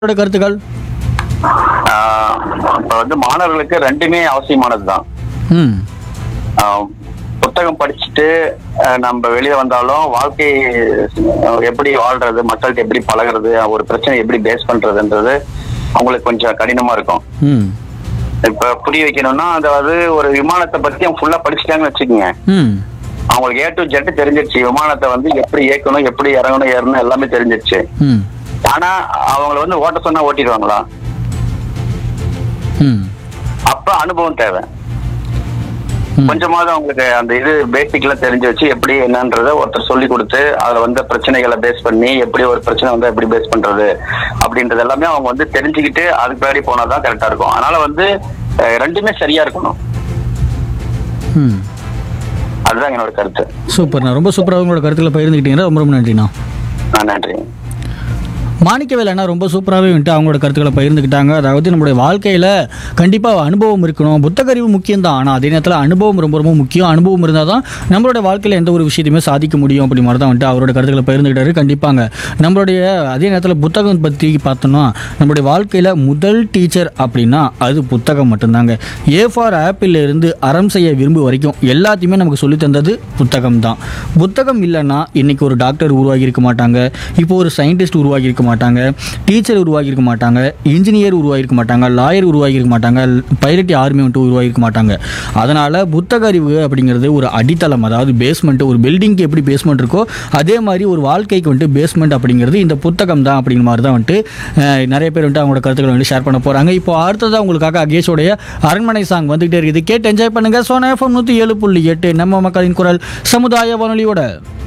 உங்களோட கருத்துக்கள் ஆஹ் இப்ப வந்து மாணவர்களுக்கு ரெண்டுமே அவசியமானது தான் ம் புத்தகம் படிச்சுட்டு ஆஹ் நம்ம வெளியே வந்தாலும் வாழ்க்கை ஆஹ் எப்படி வாழ்றது மக்கள்கிட்ட எப்படி பழகுறது ஒரு பிரச்சனை எப்படி பேஸ் பண்றதுன்றது அவங்களுக்கு கொஞ்சம் கடினமா இருக்கும் ம் இப்ப புரிய வைக்கணும்னா அதாவது ஒரு விமானத்தை பத்தி அவங்க ஃபுல்லா படிச்சுட்டாங்கன்னு வச்சுக்கோங்க ம் அவங்களுக்கு ஏ டு ஜெட் தெரிஞ்சிருச்சு விமானத்தை வந்து எப்படி இயக்கணும் எப்படி இறங்கணும் ஏறணும் எல்லாமே தெரிஞ்சிருச்சு ம் ஆனா அவங்கள வந்து ஓட்ட சொன்னா ஓட்டிடுவாங்களா ம் அப்ப அனுபவம் தேவை ம். கொஞ்சமாவது அவங்களுக்கு அந்த இது பேசிக்ல தெரிஞ்சு வச்சு எப்படி என்னன்றத ஒருத்தர் சொல்லி கொடுத்து அதுல வந்த பிரச்சனைகளை பேஸ் பண்ணி எப்படி ஒரு பிரச்சனை வந்து எப்படி பேஸ் பண்றது அப்படின்றது எல்லாமே அவங்க வந்து தெரிஞ்சுக்கிட்டு அதுக்கு பின்னாடி போனாதான் கரெக்டா இருக்கும் அதனால வந்து அஹ், ரெண்டுமே சரியா இருக்கணும் ம் அதுதான் என்னோட கருத்து சூப்பர்ண்ணா ரொம்ப சூப்பராக உங்களோட கருத்துக்களை பகிர்ந்துக்கிட்டீங்கன்னா ரொம்ப ரொம்ப நன்றிண்ணா நான் நன்றி மாணிக்கவேல் அண்ணா ரொம்ப சூப்பராகவே வந்துட்டு அவங்களோட கருத்துக்களை பகிர்ந்துக்கிட்டாங்க அதாவது நம்மளுடைய வாழ்க்கையில் கண்டிப்பாக அனுபவம் இருக்கணும் புத்தகறிவு முக்கியம் தான் ஆனால் அதே நேரத்தில் அனுபவம் ரொம்ப ரொம்ப முக்கியம் அனுபவம் இருந்தால் தான் நம்மளோட வாழ்க்கையில் எந்த ஒரு விஷயத்தையுமே சாதிக்க முடியும் அப்படி மாதிரி தான் வந்துட்டு அவரோட கருத்துக்களை பகிர்ந்துக்கிட்டாரு கண்டிப்பாங்க நம்மளுடைய அதே நேரத்தில் புத்தகம் பற்றி பார்த்தோம்னா நம்மளுடைய வாழ்க்கையில் முதல் டீச்சர் அப்படின்னா அது புத்தகம் மட்டும்தாங்க ஏ ஃபார் ஆப்பிள் இருந்து அறம் செய்ய விரும்பு வரைக்கும் எல்லாத்தையுமே நமக்கு சொல்லித் தந்தது புத்தகம் தான் புத்தகம் இல்லைன்னா இன்னைக்கு ஒரு டாக்டர் உருவாகி இருக்க மாட்டாங்க இப்போ ஒரு சயின்டிஸ்ட் உருவாகி இருக்க மாட்டாங்க டீச்சர் உருவாகி இருக்க மாட்டாங்க இன்ஜினியர் உருவாகி இருக்க மாட்டாங்க லாயர் உருவாகி இருக்க மாட்டாங்க பைலட் ஆர்மி வந்துட்டு உருவாகி இருக்க மாட்டாங்க அதனால் புத்தக அறிவு அப்படிங்கிறது ஒரு அடித்தளம் அதாவது பேஸ்மெண்ட் ஒரு பில்டிங்க்கு எப்படி பேஸ்மெண்ட் இருக்கோ அதே மாதிரி ஒரு வாழ்க்கைக்கு வந்துட்டு பேஸ்மெண்ட் அப்படிங்கிறது இந்த புத்தகம் தான் அப்படிங்கிற மாதிரி தான் வந்துட்டு அஹ், நிறைய பேர் வந்துட்டு அவங்களோட கருத்துக்களை வந்து ஷேர் பண்ண போகிறாங்க இப்போ அடுத்ததாக உங்களுக்காக அகேஷோடைய அரண்மனை சாங் வந்துகிட்டே இருக்குது கேட்டு என்ஜாய் பண்ணுங்க சோனா எஃப்எம் நூற்றி ஏழு புள்ளி எட்டு நம்ம மக்களின் குரல் சமுதாய வானொலியோட